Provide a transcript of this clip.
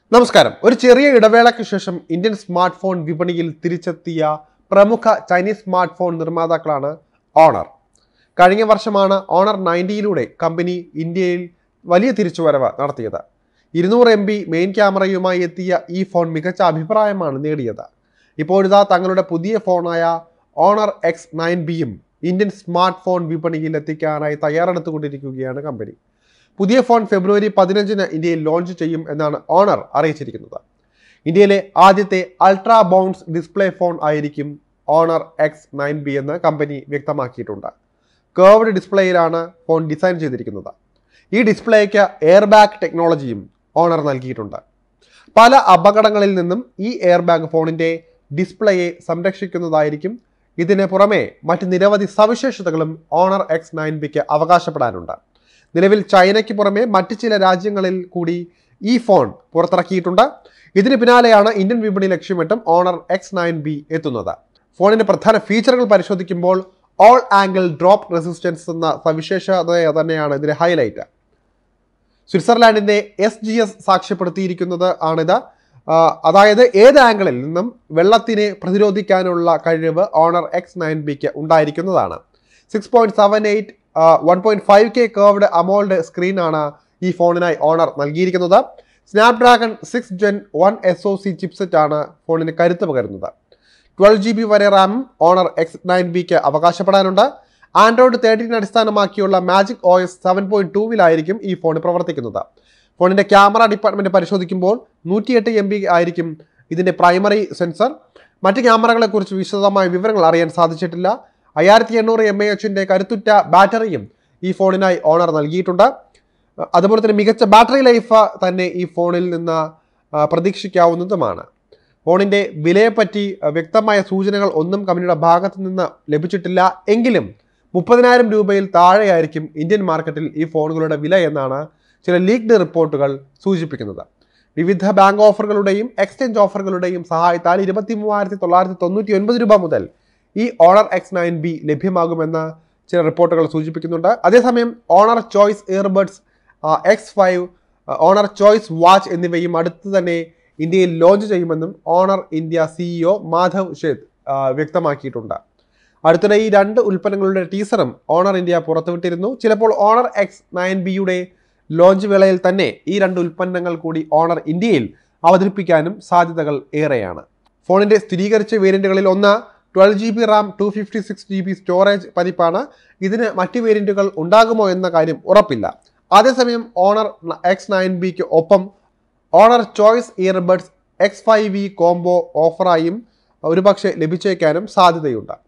നമസ്കാരം ഒരു ചെറിയ ഇടവേളയ്ക്ക് ശേഷം ഇന്ത്യൻ സ്മാർട്ട് ഫോൺ വിപണിയിൽ തിരിച്ചെത്തിയ പ്രമുഖ ചൈനീസ് സ്മാർട്ട് ഫോൺ നിർമ്മാതാക്കളാണ് ഓണർ കഴിഞ്ഞ വർഷമാണ് ഓണർ നയൻറ്റിയിലൂടെ കമ്പനി ഇന്ത്യയിൽ വലിയ തിരിച്ചുവരവ് നടത്തിയത് ഇരുന്നൂറ് എം ബി മെയിൻ ക്യാമറയുമായി എത്തിയ ഈ ഫോൺ മികച്ച അഭിപ്രായമാണ് നേടിയത് ഇപ്പോഴിതാ തങ്ങളുടെ പുതിയ ഫോണായ ഓണർ എക്സ് നയൻ ബിയും ഇന്ത്യൻ സ്മാർട്ട് ഫോൺ വിപണിയിൽ എത്തിക്കാനായി തയ്യാറെടുത്തുകൊണ്ടിരിക്കുകയാണ് കമ്പനി പുതിയ ഫോൺ ഫെബ്രുവരി പതിനഞ്ചിന് ഇന്ത്യയിൽ ലോഞ്ച് ചെയ്യും എന്നാണ് ഓണർ അറിയിച്ചിരിക്കുന്നത് ഇന്ത്യയിലെ ആദ്യത്തെ അൾട്രാ ബൗൺസ് ഡിസ്പ്ലേ ഫോൺ ആയിരിക്കും ഓണർ എക്സ് നയൻ ബി എന്ന് കമ്പനി വ്യക്തമാക്കിയിട്ടുണ്ട് കേർവ്ഡ് ഡിസ്പ്ലേയിലാണ് ഫോൺ ഡിസൈൻ ചെയ്തിരിക്കുന്നത് ഈ ഡിസ്പ്ലേക്ക് എയർ ബാഗ് ടെക്നോളജിയും ഓണർ നൽകിയിട്ടുണ്ട് പല അപകടങ്ങളിൽ നിന്നും ഈ എയർ ബാഗ് ഫോണിൻ്റെ ഡിസ്പ്ലേയെ സംരക്ഷിക്കുന്നതായിരിക്കും ഇതിന് പുറമെ മറ്റ് നിരവധി സവിശേഷതകളും ഓണർ എക്സ് നയൻ ബിക്ക് അവകാശപ്പെടാനുണ്ട് നിലവിൽ ചൈനയ്ക്ക് പുറമെ മറ്റ് ചില രാജ്യങ്ങളിൽ കൂടി ഈ ഫോൺ പുറത്തിറക്കിയിട്ടുണ്ട് ഇതിന് പിന്നാലെയാണ് ഇന്ത്യൻ വിപണി ലക്ഷ്യമിട്ടും ഓണർ എക്സ് നയൻ ബി എത്തുന്നത് ഫോണിന്റെ പ്രധാന ഫീച്ചറുകൾ പരിശോധിക്കുമ്പോൾ ഓൾ ആംഗിൾ ഡ്രോപ്പ് റെസിസ്റ്റൻസ് എന്ന സവിശേഷത തന്നെയാണ് ഇതിന്റെ ഹൈലൈറ്റ് സ്വിറ്റ്സർലാൻഡിന്റെ എസ് ജി എസ് സാക്ഷ്യപ്പെടുത്തിയിരിക്കുന്നത് ആണിത് ആ, അതായത് ഏത് ആംഗിളിൽ നിന്നും വെള്ളത്തിനെ പ്രതിരോധിക്കാനുള്ള കഴിവ് ഓണർ എക്സ് നയൻ ബിക്ക് ഉണ്ടായിരിക്കുന്നതാണ് six point seven eight one point five K curved AMOLED സ്ക്രീനാണ് ഈ ഫോണിനായി ഓണർ നൽകിയിരിക്കുന്നത് Snapdragon six gen one S O C chipset ആണ് ഫോണിന് കരുത്ത് പകരുന്നത് ട്വൽവ് ജി ബി വരെ റാമും ഓണർ എക്സ് നയൻ ബിക്ക് അവകാശപ്പെടാനുണ്ട് ആൻഡ്രോയിഡ് തേർട്ടീൻ അടിസ്ഥാനമാക്കിയുള്ള magic O S seven point ടൂവിലായിരിക്കും ഈ ഫോൺ പ്രവർത്തിക്കുന്നത് ഫോണിന്റെ ക്യാമറ ഡിപ്പാർട്ട്മെന്റ് പരിശോധിക്കുമ്പോൾ നൂറ്റിയെട്ട് എം ബി ആയിരിക്കും ഇതിന്റെ പ്രൈമറി സെൻസർ മറ്റ് ക്യാമറകളെക്കുറിച്ച് വിശദമായ വിവരങ്ങൾ അറിയാൻ സാധിച്ചിട്ടില്ല അയ്യായിരത്തി എണ്ണൂറ് എം എ എച്ചിന്റെ കരുത്തുറ്റ ബാറ്ററിയും ഈ ഫോണിനായി ഓണർ നൽകിയിട്ടുണ്ട് അതുപോലെ തന്നെ മികച്ച ബാറ്ററി ലൈഫ് തന്നെ ഈ ഫോണിൽ നിന്ന് ആ, പ്രതീക്ഷിക്കാവുന്നതുമാണ് ഫോണിന്റെ വിലയെപ്പറ്റി ആ, വ്യക്തമായ സൂചനകൾ ഒന്നും കമ്പനിയുടെ ഭാഗത്തു നിന്ന് ലഭിച്ചിട്ടില്ല എങ്കിലും മുപ്പതിനായിരം രൂപയിൽ താഴെയായിരിക്കും ഇന്ത്യൻ മാർക്കറ്റിൽ ഈ ഫോണുകളുടെ വില എന്നാണ് ചില ലീക്ഡ് റിപ്പോർട്ടുകൾ സൂചിപ്പിക്കുന്നത് വിവിധ ബാങ്ക് ഓഫറുകളുടെയും എക്സ്ചേഞ്ച് ഓഫറുകളുടെയും സഹായത്താൽ ഇരുപത്തി മൂവായിരത്തി തൊള്ളായിരത്തി തൊണ്ണൂറ്റി ഒൻപത് രൂപ മുതൽ ഈ ഓണർ എക്സ് നയൻ ബി ലഭ്യമാകുമെന്ന് ചില റിപ്പോർട്ടുകൾ സൂചിപ്പിക്കുന്നുണ്ട് അതേസമയം Honor choice earbuds X five Honor choice watch എന്നിവയും അടുത്ത് തന്നെ ഇന്ത്യയിൽ ലോഞ്ച് ചെയ്യുമെന്നും Honor India CEO Madhav Sheth ആ, വ്യക്തമാക്കിയിട്ടുണ്ട് അടുത്തിടെ ഈ രണ്ട് ഉൽപ്പന്നങ്ങളുടെ ടീസറും ഓണർ ഇന്ത്യ പുറത്തുവിട്ടിരുന്നു ചിലപ്പോൾ ഓണർ എക്സ് നയൻ ബിയുടെ ലോഞ്ച് വേളയിൽ തന്നെ ഈ രണ്ട് ഉൽപ്പന്നങ്ങൾ കൂടി ഓണർ ഇന്ത്യയിൽ അവതരിപ്പിക്കാനും സാധ്യതകൾ ഏറെയാണ് ഫോണിന്റെ സ്ഥിരീകരിച്ച വേരിയന്റുകളിൽ ഒന്ന് twelve G B RAM two fifty six G B storage പതിപ്പാണ് ഇതിന് മറ്റ് വേരിയന്റുകൾ ഉണ്ടാകുമോ എന്ന കാര്യം ഉറപ്പില്ല അതേസമയം ഓണർ എക്സ് നയൻ ബിക്ക് ഒപ്പം Honor choice earbuds X five വി കോംബോ ഓഫറായും ഒരുപക്ഷെ ലഭിച്ചേക്കാനും സാധ്യതയുണ്ട്